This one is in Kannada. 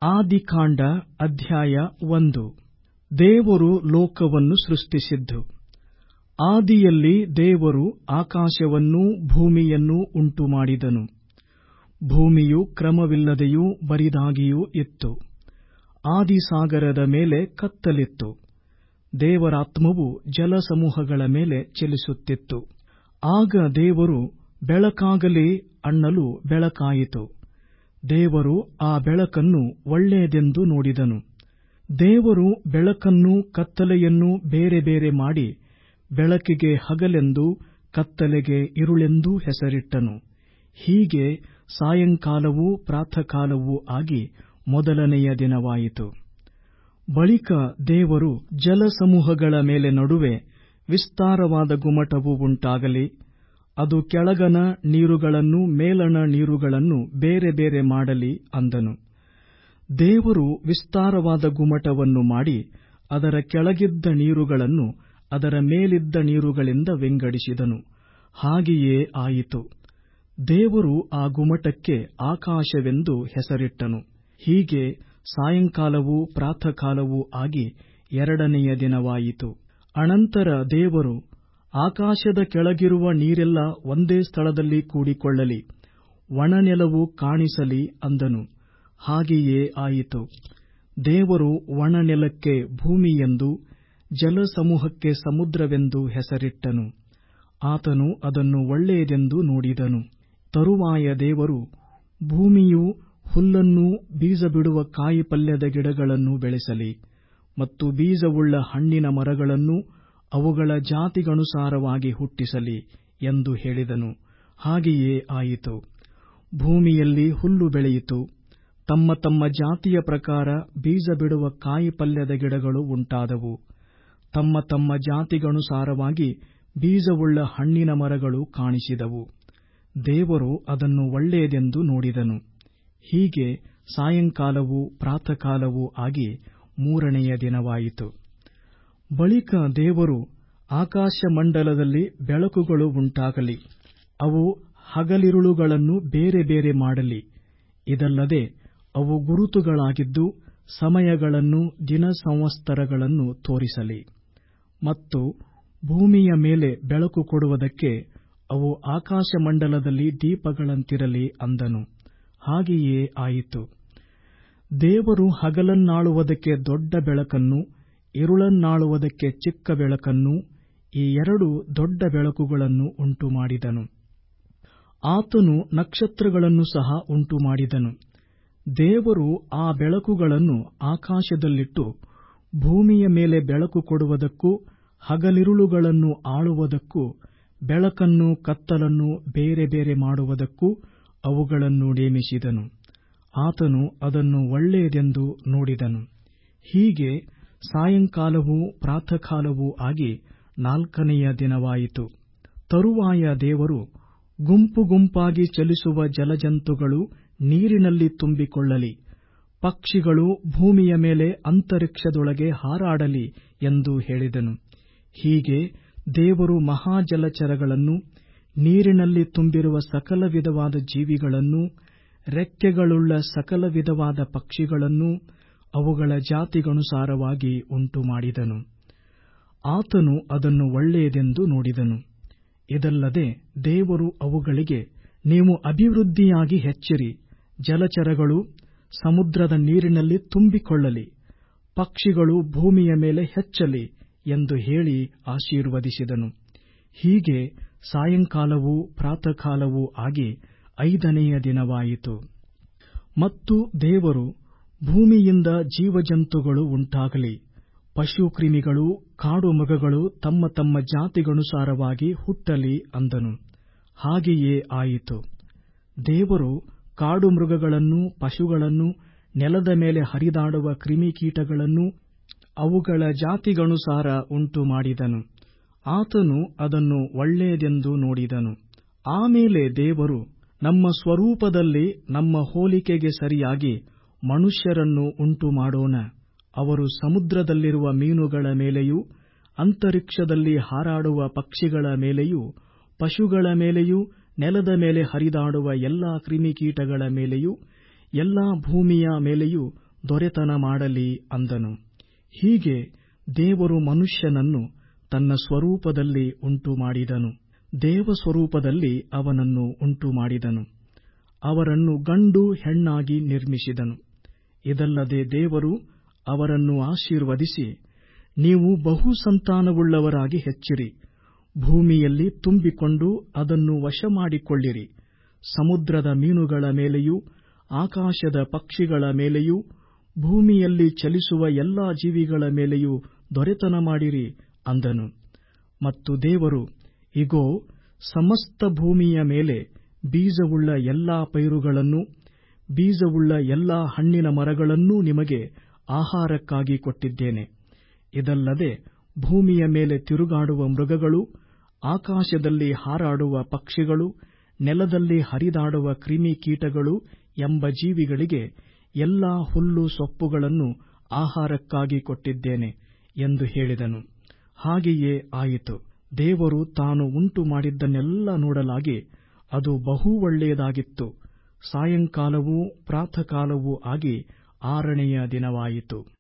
ಆದಿಕಾಂಡ ಅಧ್ಯಾಯ ಒಂದು ದೇವರು ಲೋಕವನ್ನು ಸೃಷ್ಟಿಸಿದ್ದು ಆದಿಯಲ್ಲಿ ದೇವರು ಆಕಾಶವನ್ನೂ ಭೂಮಿಯನ್ನೂ ಉಂಟುಮಾಡಿದನು ಭೂಮಿಯು ಕ್ರಮವಿಲ್ಲದೆಯೂ ಬರಿದಾಗಿಯೂ ಇತ್ತು ಆದಿಸಾಗರದ ಮೇಲೆ ಕತ್ತಲಿತ್ತು ದೇವರಾತ್ಮವು ಜಲಸಮೂಹಗಳ ಮೇಲೆ ಚಲಿಸುತ್ತಿತ್ತು ಆಗ ದೇವರು ಬೆಳಕಾಗಲಿ ಅನ್ನಲು ಬೆಳಕಾಯಿತು ದೇವರು ಆ ಬೆಳಕನ್ನು ಒಳ್ಳೆಯದೆಂದು ನೋಡಿದನು ದೇವರು ಬೆಳಕನ್ನೂ ಕತ್ತಲೆಯನ್ನೂ ಬೇರೆ ಬೇರೆ ಮಾಡಿ ಬೆಳಕಿಗೆ ಹಗಲೆಂದೂ ಕತ್ತಲೆಗೆ ಇರುಳೆಂದೂ ಹೆಸರಿಟ್ಟನು ಹೀಗೆ ಸಾಯಂಕಾಲವೂ ಪ್ರಾತಃಕಾಲವೂ ಆಗಿ ಮೊದಲನೆಯ ದಿನವಾಯಿತು ಬಳಿಕ ದೇವರು ಜಲಸಮೂಹಗಳ ಮೇಲೆ ನಡುವೆ ವಿಸ್ತಾರವಾದ ಗುಮ್ಮಟವು ಉಂಟಾಗಲಿ ಅದು ಕೆಳಗಣ ನೀರುಗಳನ್ನೂ ಮೇಲಣ ನೀರುಗಳನ್ನೂ ಬೇರೆ ಬೇರೆ ಮಾಡಲಿ ಅಂದನು ದೇವರು ವಿಸ್ತಾರವಾದ ಗುಮ್ಮಟವನ್ನು ಮಾಡಿ ಅದರ ಕೆಳಗಿದ್ದ ನೀರುಗಳನ್ನು ಅದರ ಮೇಲಿದ್ದ ನೀರುಗಳಿಂದ ವಿಂಗಡಿಸಿದನು ಹಾಗೆಯೇ ಆಯಿತು ದೇವರು ಆ ಗುಮ್ಮಟಕ್ಕೆ ಆಕಾಶವೆಂದು ಹೆಸರಿಟ್ಟನು ಹೀಗೆ ಸಾಯಂಕಾಲವೂ ಪ್ರಾತಃಕಾಲವೂ ಆಗಿ ಎರಡನೆಯ ದಿನವಾಯಿತು ಅನಂತರ ದೇವರು ಆಕಾಶದ ಕೆಳಗಿರುವ ನೀರೆಲ್ಲ ಒಂದೇ ಸ್ಥಳದಲ್ಲಿ ಕೂಡಿಕೊಳ್ಳಲಿ ಒಣನೆಲವು ಕಾಣಿಸಲಿ ಅಂದನು ಹಾಗೆಯೇ ಆಯಿತು ದೇವರು ಒಣನೆಲಕ್ಕೆ ಭೂಮಿಯೆಂದೂ ಜಲಸಮೂಹಕ್ಕೆ ಸಮುದ್ರವೆಂದೂ ಹೆಸರಿಟ್ಟನು ಆತನು ಅದನ್ನು ಒಳ್ಳೆಯದೆಂದು ನೋಡಿದನು ತರುವಾಯ ದೇವರು ಭೂಮಿಯು ಹುಲ್ಲನ್ನೂ ಬೀಜಬಿಡುವ ಕಾಯಿಪಲ್ಯದ ಗಿಡಗಳನ್ನೂ ಬೆಳೆಸಲಿ ಮತ್ತು ಬೀಜವುಳ್ಳ ಹಣ್ಣಿನ ಮರಗಳನ್ನೂ ಅವುಗಳ ಜಾತಿಗನುಸಾರವಾಗಿ ಹುಟ್ಟಿಸಲಿ ಎಂದು ಹೇಳಿದನು ಹಾಗೆಯೇ ಆಯಿತು ಭೂಮಿಯಲ್ಲಿ ಹುಲ್ಲು ಬೆಳೆಯಿತು ತಮ್ಮ ತಮ್ಮ ಜಾತಿಯ ಪ್ರಕಾರ ಬೀಜ ಬಿಡುವ ಕಾಯಿಪಲ್ಯದ ಗಿಡಗಳು ಉಂಟಾದವು ತಮ್ಮ ತಮ್ಮ ಜಾತಿಗನುಸಾರವಾಗಿ ಬೀಜವುಳ್ಳ ಹಣ್ಣಿನ ಮರಗಳು ಕಾಣಿಸಿದವು ದೇವರು ಅದನ್ನು ಒಳ್ಳೆಯದೆಂದು ನೋಡಿದನು ಹೀಗೆ ಸಾಯಂಕಾಲವೂ ಪ್ರಾತಃಕಾಲವೂ ಆಗಿ ಮೂರನೆಯ ದಿನವಾಯಿತು ಬಳಿಕ ದೇವರು ಆಕಾಶಮಂಡಲದಲ್ಲಿ ಬೆಳಕುಗಳು ಉಂಟಾಗಲಿ ಅವು ಹಗಲಿರುಳುಗಳನ್ನು ಬೇರೆ ಬೇರೆ ಮಾಡಲಿ ಇದಲ್ಲದೆ ಅವು ಗುರುತುಗಳಾಗಿದ್ದು ಸಮಯಗಳನ್ನು ದಿನ ಸಂವತ್ಸರಗಳನ್ನು ತೋರಿಸಲಿ ಮತ್ತು ಭೂಮಿಯ ಮೇಲೆ ಬೆಳಕು ಕೊಡುವುದಕ್ಕೆ ಅವು ಆಕಾಶಮಂಡಲದಲ್ಲಿ ದೀಪಗಳಂತಿರಲಿ ಅಂದನು ಹಾಗೆಯೇ ಆಯಿತು ದೇವರು ಹಗಲನ್ನಾಳುವುದಕ್ಕೆ ದೊಡ್ಡ ಬೆಳಕನ್ನು ಇರುಳನ್ನಾಳುವುದಕ್ಕೆ ಚಿಕ್ಕ ಬೆಳಕನ್ನೂ ಈ ಎರಡು ದೊಡ್ಡ ಬೆಳಕುಗಳನ್ನು ಉಂಟುಮಾಡಿದನು ಆತನು ನಕ್ಷತ್ರಗಳನ್ನು ಸಹ ಉಂಟುಮಾಡಿದನು ದೇವರು ಆ ಬೆಳಕುಗಳನ್ನು ಆಕಾಶದಲ್ಲಿಟ್ಟು ಭೂಮಿಯ ಮೇಲೆ ಬೆಳಕು ಕೊಡುವುದಕ್ಕೂ ಹಗಲಿರುಳುಗಳನ್ನು ಆಳುವುದಕ್ಕೂ ಬೆಳಕನ್ನೂ ಕತ್ತಲನ್ನೂ ಬೇರೆ ಬೇರೆ ಮಾಡುವುದಕ್ಕೂ ಅವುಗಳನ್ನು ನೇಮಿಸಿದನು ಆತನು ಅದನ್ನು ಒಳ್ಳೆಯದೆಂದು ನೋಡಿದನು ಹೀಗೆ ಸಾಯಂಕಾಲವೂ ಪ್ರಾತಃಕಾಲವೂ ಆಗಿ ನಾಲ್ಕನೆಯ ದಿನವಾಯಿತು ತರುವಾಯ ದೇವರು ಗುಂಪು ಗುಂಪಾಗಿ ಚಲಿಸುವ ಜಲಜಂತುಗಳು ನೀರಿನಲ್ಲಿ ತುಂಬಿಕೊಳ್ಳಲಿ ಪಕ್ಷಿಗಳು ಭೂಮಿಯ ಮೇಲೆ ಅಂತರಿಕ್ಷದೊಳಗೆ ಹಾರಾಡಲಿ ಎಂದು ಹೇಳಿದನು ಹೀಗೆ ದೇವರು ಮಹಾಜಲಚರಗಳನ್ನೂ ನೀರಿನಲ್ಲಿ ತುಂಬಿರುವ ಸಕಲ ವಿಧವಾದ ಜೀವಿಗಳನ್ನೂ ರೆಕ್ಕೆಗಳುಳ್ಳ ಸಕಲ ವಿಧವಾದ ಪಕ್ಷಿಗಳನ್ನೂ ಅವುಗಳ ಜಾತಿಗನುಸಾರವಾಗಿ ಉಂಟುಮಾಡಿದನು ಆತನು ಅದನ್ನು ಒಳ್ಳೆಯದೆಂದು ನೋಡಿದನು ಇದಲ್ಲದೆ ದೇವರು ಅವುಗಳಿಗೆ ನೀವು ಅಭಿವೃದ್ಧಿಯಾಗಿ ಹೆಚ್ಚಿರಿ ಜಲಚರಗಳು ಸಮುದ್ರದ ನೀರಿನಲ್ಲಿ ತುಂಬಿಕೊಳ್ಳಲಿ ಪಕ್ಷಿಗಳು ಭೂಮಿಯ ಮೇಲೆ ಹೆಚ್ಚಲಿ ಎಂದು ಹೇಳಿ ಆಶೀರ್ವದಿಸಿದನು ಹೀಗೆ ಸಾಯಂಕಾಲವೂ ಪ್ರಾತಃಕಾಲವೂ ಆಗಿ ಐದನೆಯ ದಿನವಾಯಿತು ಮತ್ತು ದೇವರು ಭೂಮಿಯಿಂದ ಜೀವಜಂತುಗಳು ಉಂಟಾಗಲಿ ಪಶುಕ್ರಿಮಿಗಳೂ ಕಾಡು ಮೃಗಗಳು ತಮ್ಮ ತಮ್ಮ ಜಾತಿಗನುಸಾರವಾಗಿ ಹುಟ್ಟಲಿ ಅಂದನು ಹಾಗೆಯೇ ಆಯಿತು ದೇವರು ಕಾಡು ಮೃಗಗಳನ್ನೂ ಪಶುಗಳನ್ನೂ ನೆಲದ ಮೇಲೆ ಹರಿದಾಡುವ ಕ್ರಿಮಿಕೀಟಗಳನ್ನೂ ಅವುಗಳ ಜಾತಿಗನುಸಾರ ಉಂಟುಮಾಡಿದನು ಆತನು ಅದನ್ನು ಒಳ್ಳೆಯದೆಂದು ನೋಡಿದನು ಆಮೇಲೆ ದೇವರು ನಮ್ಮ ಸ್ವರೂಪದಲ್ಲಿ ನಮ್ಮ ಹೋಲಿಕೆಗೆ ಸರಿಯಾಗಿ ಮನುಷ್ಯರನ್ನು ಉಂಟುಮಾಡೋಣ ಅವರು ಸಮುದ್ರದಲ್ಲಿರುವ ಮೀನುಗಳ ಮೇಲೆಯೂ ಅಂತರಿಕ್ಷದಲ್ಲಿ ಹಾರಾಡುವ ಪಕ್ಷಿಗಳ ಮೇಲೆಯೂ ಪಶುಗಳ ಮೇಲೆಯೂ ನೆಲದ ಮೇಲೆ ಹರಿದಾಡುವ ಎಲ್ಲಾ ಕ್ರಿಮಿಕೀಟಗಳ ಮೇಲೆಯೂ ಎಲ್ಲಾ ಭೂಮಿಯ ಮೇಲೆಯೂ ದೊರೆತನ ಮಾಡಲಿ ಅಂದನು ಹೀಗೆ ದೇವರು ಮನುಷ್ಯನನ್ನು ತನ್ನ ಸ್ವರೂಪದಲ್ಲಿ ಉಂಟುಮಾಡಿದನು ದೇವಸ್ವರೂಪದಲ್ಲಿ ಅವನನ್ನು ಉಂಟುಮಾಡಿದನು ಅವರನ್ನು ಗಂಡು ಹೆಣ್ಣಾಗಿ ನಿರ್ಮಿಸಿದನು ಇದಲ್ಲದೆ ದೇವರು ಅವರನ್ನು ಆಶೀರ್ವದಿಸಿ ನೀವು ಬಹು ಸಂತಾನವುಳ್ಳವರಾಗಿ ಹೆಚ್ಚಿರಿ ಭೂಮಿಯಲ್ಲಿ ತುಂಬಿಕೊಂಡು ಅದನ್ನು ವಶಮಾಡಿಕೊಳ್ಳಿರಿ ಸಮುದ್ರದ ಮೀನುಗಳ ಮೇಲೆಯೂ ಆಕಾಶದ ಪಕ್ಷಿಗಳ ಮೇಲೆಯೂ ಭೂಮಿಯಲ್ಲಿ ಚಲಿಸುವ ಎಲ್ಲಾ ಜೀವಿಗಳ ಮೇಲೆಯೂ ದೊರೆತನ ಮಾಡಿರಿ ಅಂದನು ಮತ್ತು ದೇವರು ಇಗೋ ಸಮಸ್ತ ಭೂಮಿಯ ಮೇಲೆ ಬೀಜವುಳ್ಳ ಎಲ್ಲಾ ಪೈರುಗಳನ್ನೂ ಬೀಜವುಳ್ಳ ಎಲ್ಲಾ ಹಣ್ಣಿನ ಮರಗಳನ್ನೂ ನಿಮಗೆ ಆಹಾರಕ್ಕಾಗಿ ಕೊಟ್ಟಿದ್ದೇನೆ ಇದಲ್ಲದೆ ಭೂಮಿಯ ಮೇಲೆ ತಿರುಗಾಡುವ ಮೃಗಗಳು ಆಕಾಶದಲ್ಲಿ ಹಾರಾಡುವ ಪಕ್ಷಿಗಳು ನೆಲದಲ್ಲಿ ಹರಿದಾಡುವ ಕ್ರಿಮಿಕೀಟಗಳು ಎಂಬ ಜೀವಿಗಳಿಗೆ ಎಲ್ಲಾ ಹುಲ್ಲು ಸೊಪ್ಪುಗಳನ್ನು ಆಹಾರಕ್ಕಾಗಿ ಕೊಟ್ಟಿದ್ದೇನೆ ಎಂದು ಹೇಳಿದನು ಹಾಗೆಯೇ ಆಯಿತು ದೇವರು ತಾನು ಉಂಟುಮಾಡಿದ್ದನ್ನೆಲ್ಲ ನೋಡಲಾಗಿ ಅದು ಬಹು ಒಳ್ಳೆಯದಾಗಿತ್ತು ಸಾಯಂಕಾಲವೂ ಪ್ರಾತಃಕಾಲವೂ ಆಗಿ ಆರನೆಯ ದಿನವಾಯಿತು